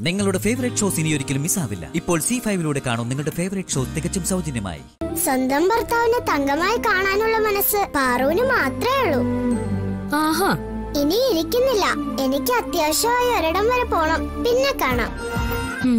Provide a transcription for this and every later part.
നിങ്ങളുടെ favourite shows ഇനി ഒരിക്കലും മിസ്സാവില്ല ഇപ്പോൾ സി ഫൈവിലൂടെ കാണും നിങ്ങളുടെ ഫേവറേറ്റ് ഷോ തികച്ചും സൗജന്യമായി സ്വന്തം ഭർത്താവിനെ തങ്കമായി കാണാനുള്ള മനസ്സ് പാറുവിന് മാത്രമേ ഉള്ളൂ ആഹാ ഇനി ഇരിക്കുന്നില്ല എനിക്ക് അത്യാവശ്യമായി ഒരിടം വരെ പോണം പിന്നെ കാണാം ഉം.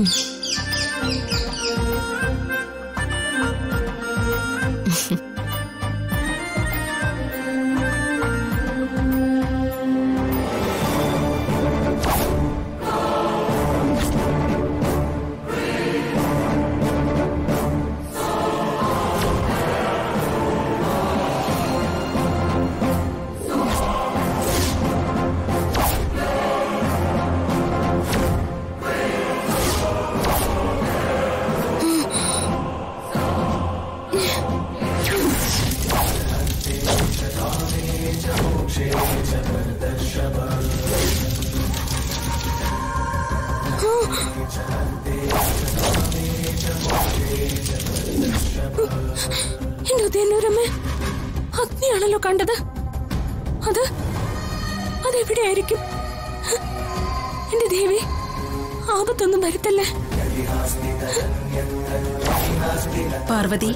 എന്റെ ഉദയന്നൂരമ്മേ അഗ്നിയാണല്ലോ കണ്ടത് അത് അതെവിടെയായിരിക്കും എന്റെ ദേവി ആപത്തൊന്നും വരുത്തല്ലേ പാർവതി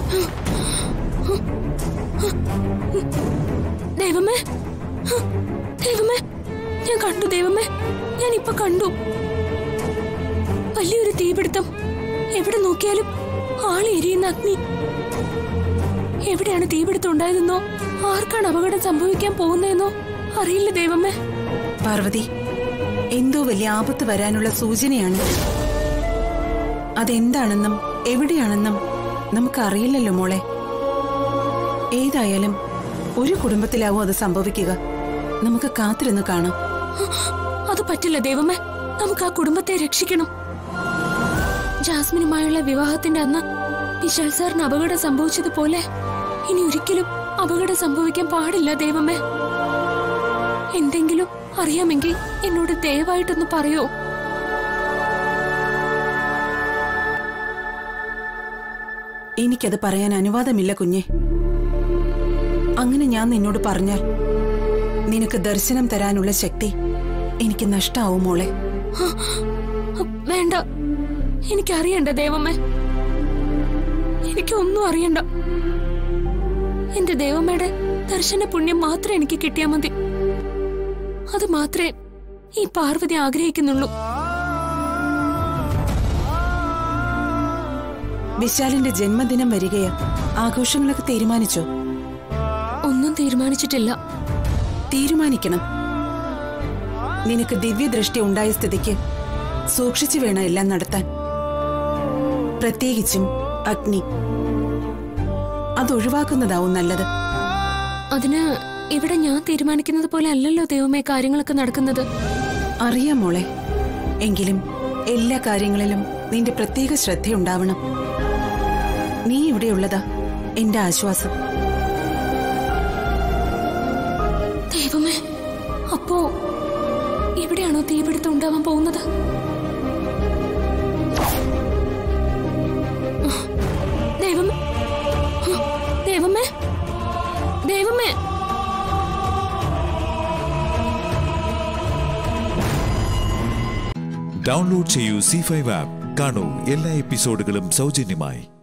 ദൈവമേ ദൈവമേ ഞാൻ കണ്ടു ദൈവമേ ഞാൻ ഇപ്പൊ കണ്ടു വലിയൊരു തീപിടുത്തം എവിടെ നോക്കിയാലും ആളി എരിയുന്ന അഗ്നി എവിടെയാണ് തീപിടുത്തം ഉണ്ടായതെന്നോ ആർക്കാണ് അപകടം സംഭവിക്കാൻ പോകുന്നതെന്നോ അറിയില്ല ദൈവമേ പാർവതി എന്തോ വലിയ ആപത്ത് വരാനുള്ള സൂചനയാണ് അതെന്താണെന്നും എവിടെയാണെന്നും നമുക്കറിയില്ലല്ലോ മോളെ ഏതായാലും ഒരു കുടുംബത്തിലാവും അത് സംഭവിക്കുക നമുക്ക് കാത്തിരുന്ന് കാണാം അത് പറ്റില്ല ദൈവമേ നമുക്ക് ആ കുടുംബത്തെ രക്ഷിക്കണം ജാസ്മിനുമായുള്ള വിവാഹത്തിന്റെ അന്ന് വിശാൽ സാറിന് അപകടം സംഭവിച്ചതുപോലെ ഇനി ഒരിക്കലും അപകടം സംഭവിക്കാൻ പാടില്ല ദൈവമേ എന്തെങ്കിലും അറിയാമെങ്കിൽ എന്നോട് ദയവായിട്ടൊന്ന് പറയോ എനിക്കത് പറയാൻ അനുവാദമില്ല കുഞ്ഞെ അങ്ങനെ ഞാൻ നിന്നോട് പറഞ്ഞാൽ നിനക്ക് ദർശനം തരാനുള്ള ശക്തി എനിക്ക് നഷ്ടാവും മോളെ ഹ, വേണ്ട എനിക്കറിയണ്ട ദൈവമേ എനിക്കൊന്നും അറിയണ്ട എന്റെ ദൈവമ്മയുടെ ദർശന പുണ്യം മാത്രം എനിക്ക് കിട്ടിയാ മതി അത് മാത്രമേ ഈ പാർവതി ആഗ്രഹിക്കുന്നുള്ളൂ വിശാലിന്റെ ജന്മദിനം വരികയാ ആഘോഷങ്ങളൊക്കെ തീരുമാനിച്ചോ ഒന്നും തീരുമാനിച്ചിട്ടില്ല തീരുമാനിക്കണം നിനക്ക് ദിവ്യദൃഷ്ടി ഉണ്ടായ സ്ഥിതിക്ക് സൂക്ഷിച്ചു വേണം എല്ലാം നടത്താൻ പ്രത്യേകിച്ചും അഗ്നി അതൊഴിവാക്കുന്നതാവും നല്ലത് അതിന് ഇവിടെ ഞാൻ തീരുമാനിക്കുന്നത് പോലെ അല്ലല്ലോ ദൈവമേ കാര്യങ്ങളൊക്കെ നടക്കുന്നത് അറിയാം മോളെ എങ്കിലും എല്ലാ കാര്യങ്ങളിലും നിന്റെ പ്രത്യേക ശ്രദ്ധയുണ്ടാവണം നീ ഇവിടെയുള്ളതാ എന്റെ ആശ്വാസം ദൈവമേ അപ്പോ എവിടെയാണോ തീപിടുത്തം ഉണ്ടാവാൻ പോകുന്നത് ദൈവമേ ദൈവമേ ദൈവമേ ഡൗൺലോഡ് ചെയ്യൂ സി ഫൈവ് ആപ്പ് കാണൂ എല്ലാ എപ്പിസോഡുകളും സൗജന്യമായി